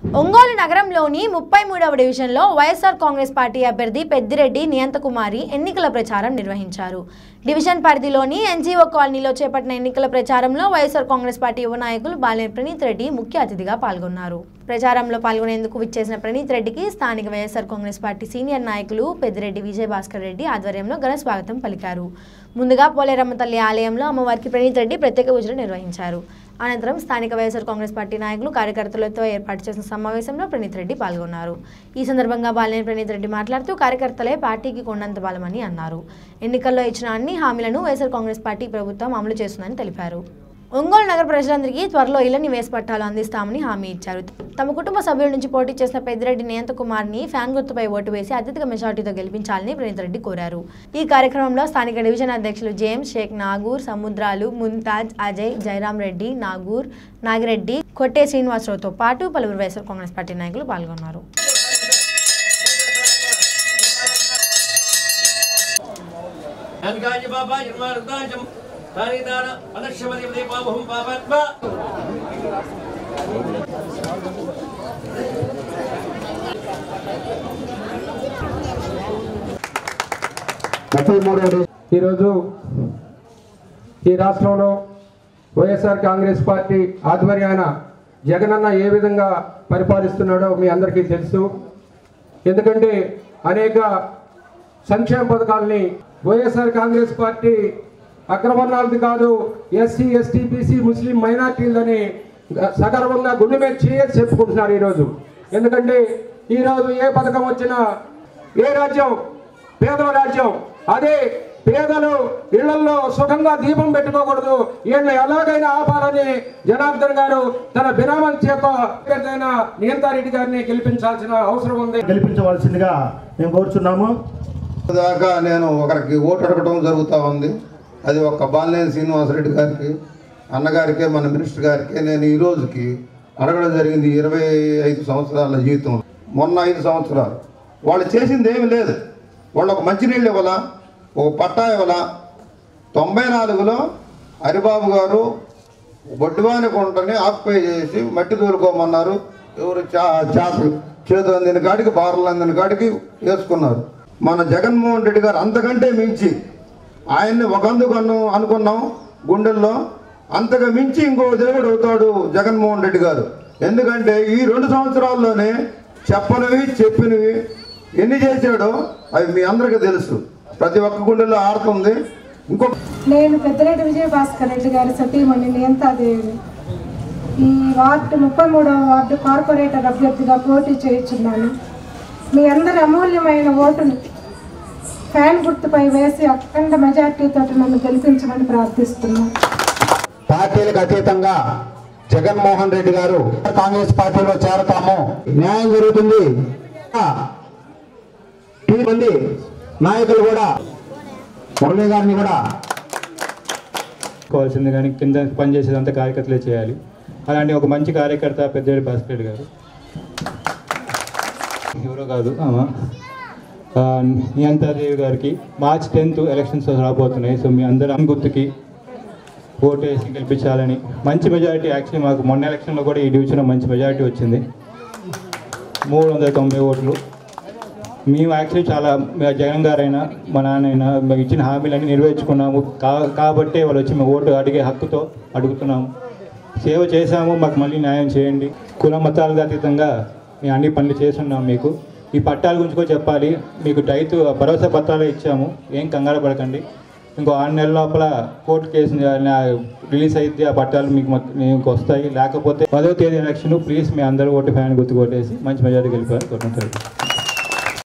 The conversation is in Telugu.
ఒంగోలు నగరంలోని ముప్పై మూడవ డివిజన్లో వైఎస్ఆర్ కాంగ్రెస్ పార్టీ అభ్యర్థి పెద్దిరెడ్డి నియంతకుమారి ఎన్నికల ప్రచారం నిర్వహించారు డివిజన్ పరిధిలోని ఎన్జీఓ కాలనీలో చేపట్టిన ఎన్నికల ప్రచారంలో వైఎస్ఆర్ కాంగ్రెస్ పార్టీ యువ నాయకులు బాలినేని ప్రణీత్ రెడ్డి ముఖ్య అతిథిగా పాల్గొన్నారు ప్రచారంలో పాల్గొనేందుకు విచ్చేసిన ప్రణీత్ రెడ్డికి స్థానిక వైఎస్ఆర్ కాంగ్రెస్ పార్టీ సీనియర్ నాయకులు పెద్దిరెడ్డి విజయ్ భాస్కర్ రెడ్డి ఆధ్వర్యంలో ఘన స్వాగతం పలికారు ముందుగా పోలేరమ్మ తల్లి ఆలయంలో అమ్మవారికి ప్రణీత్ రెడ్డి ప్రత్యేక పూజలు నిర్వహించారు అనంతరం స్థానిక వైఎస్ఆర్ కాంగ్రెస్ పార్టీ నాయకులు కార్యకర్తలతో ఏర్పాటు చేసిన సమావేశంలో ప్రణీత్ రెడ్డి పాల్గొన్నారు ఈ సందర్భంగా బాలినేని ప్రణీత్ రెడ్డి మాట్లాడుతూ కార్యకర్తలే పార్టీకి కొండంత బలమని అన్నారు ఎన్నికల్లో ఇచ్చిన అన్ని హామీలను వైఎస్ఆర్ కాంగ్రెస్ పార్టీ ప్రభుత్వం అమలు చేస్తుందని తెలిపారు ఒంగోలు నగర ప్రజలందరికీ త్వరలో ఇళ్ల నివేశ పట్టాలు అందిస్తామని హామీ ఇచ్చారు తమ కుటుంబ సభ్యుల నుంచి పోటీ చేసిన పెద్దిరెడ్డి నియంత కుమార్ని ఫ్యాన్ గుర్తుపై ఓటు వేసి అత్యధిక మెజార్టీతో గెలిపించాలని ప్రణీత్ రెడ్డి కోరారు ఈ కార్యక్రమంలో స్థానిక డివిజన్ అధ్యక్షులు జేమ్స్ షేక్ నాగూర్ సముద్రాలు ముంతాజ్ అజయ్ జయరాం రెడ్డి నాగూర్ నాగిరెడ్డి కొట్టే శ్రీనివాసరావుతో పాటు పలువురు వైఎస్ఆర్ కాంగ్రెస్ పార్టీ నాయకులు పాల్గొన్నారు ధనికాయ బాబా నిర్మాణం తానిదాన పదశ్యమది పాపం పాపాత్మ ముప్పై మూడవ ఈరోజు ఈ రాష్ట్రంలో వైఎస్ఆర్ కాంగ్రెస్ పార్టీ ఆధ్వర్యాన జగనన్న ఏ విధంగా పరిపాలిస్తున్నాడో మీ అందరికీ తెలుసు ఎందుకంటే అనేక సంక్షేమ పథకాలని వైఎస్ఆర్ కాంగ్రెస్ పార్టీ అగ్రవర్ణాలది కాదు ఎస్సీ ఎస్టీ బీసీ ముస్లిం మైనార్టీలని సగర్వంగా గుండె మీద చేసి చెప్పుకుంటున్నారు ఈరోజు ఎందుకంటే ఈరోజు ఏ పథకం వచ్చినా ఏ రాజ్యం పేదల రాజ్యం అదే పేదలు ఇళ్లలో సుఖంగా దీపం పెట్టుకోకూడదు వీళ్ళని ఎలాగైనా ఆపాలని జనార్దన్ గారు తన బినామల చేత పెద్దైన నియంతారెడ్డి గారిని గెలిపించాల్సిన అవసరం ఉంది గెలిపించవలసిందిగా మేము కోరుచున్నాము దాకా నేను ఒకరికి ఓటు అడగడం జరుగుతూ ఉంది అది ఒక బాలినేని శ్రీనివాసరెడ్డి గారికి అన్నగారికే మన మినిస్టర్ గారికి నేను ఈ రోజుకి అడగడం జరిగింది ఇరవై ఐదు సంవత్సరాల జీవితం మొన్న ఐదు సంవత్సరాలు వాళ్ళు చేసింది ఏమీ లేదు వాళ్ళు ఒక మంచినీళ్ళు ఇవ్వాలా ఒక పట్టా ఇవ్వాలా తొంభై నాలుగులో హరిబాబు గారు బొడ్డువాని కొంటని ఆక్యుపై చేసి మట్టి తోలుకోమన్నారు ఎవరు చా చేపలు చేతులు అందిన కాడికి బార్లు అందిన కాడికి వేసుకున్నారు మన జగన్మోహన్ రెడ్డి గారు అంతకంటే మించి ఆయన్ని ఒక అందుకు అను అనుకున్నాం గుండెల్లో అంతగా మించి ఇంకో దేవుడు అవుతాడు జగన్మోహన్ రెడ్డి గారు ఎందుకంటే ఈ రెండు సంవత్సరాల్లోనే చెప్పనివి చెప్పినవి ఎన్ని చేశాడో అవి మీ అందరికీ తెలుసు ప్రతి ఒక్క గుండెల్లో ఆడుతుంది ఇంకొక నేను పెద్దరెడ్డి విజయ భాస్కర్ రెడ్డి గారి సతీమణి నియంతాదేవి ఈ వార్డు ముప్పై మూడవ వార్డు కార్పొరేటర్ అభ్యర్థిగా పోటీ చేయించున్నాను మీ అందరి అమూల్యమైన ఓటును ఫ్యాన్ గుర్తుపై వేసి అఖండ మెజార్టీతో నన్ను గెలిపించమని ప్రార్థిస్తున్నాను పార్టీలకు అతీతంగా జగన్మోహన్ రెడ్డి గారు కాంగ్రెస్ పార్టీలో చేరతాము న్యాయం జరుగుతుంది ఈ మంది నాయకులు కూడా మురళి గారిని కూడా కోవాల్సింది కానీ కింద పనిచేసేదంతా కార్యకర్తలే చేయాలి అలాంటి ఒక మంచి కార్యకర్త పెద్దరెడ్డి భాస్కర్ గారు ఎవరో కాదు ఆమా ఆ, నియంతాదేవి గారికి మార్చ్ టెన్త్ ఎలక్షన్స్ రాబోతున్నాయి సో మీ అందరం గుర్తుకి ఓటు వేసి గెలిపించాలని మంచి మెజారిటీ యాక్చువల్లీ మాకు మొన్న ఎలక్షన్లో కూడా ఈ డివిజన్లో మంచి మెజారిటీ వచ్చింది మూడు వందల తొంభై ఓట్లు మేము యాక్చువల్లీ చాలా మా జగన్ గారైనా మా నాన్నైనా మేము ఇచ్చిన హామీలన్నీ నెరవేర్చుకున్నాము కా కాబట్టే వాళ్ళు వచ్చి మేము ఓటు అడిగే హక్కుతో అడుగుతున్నాము సేవ చేశాము మాకు మళ్ళీ న్యాయం చేయండి కుల మతాలకు అతీతంగా మేము అన్ని పనులు చేస్తున్నాం మీకు ఈ పట్టాల గురించి కూడా చెప్పాలి మీకు రైతు భరోసా పత్రాలు ఇచ్చాము ఏం కంగారు పడకండి ఇంకో ఆరు నెలల లోపల కోర్టు కేసు రిలీజ్ అయితే ఆ పట్టాలు మీకు మొత్తం- మీకు వస్తాయి లేకపోతే పదో తేదీ ఎలక్షన్ ప్లీజ్ మీ అందరూ ఓటు ఫ్యాన్ గుర్తు కొట్టేసి మంచి మెజారిటీ గెలిపారు కోరుకుంటారు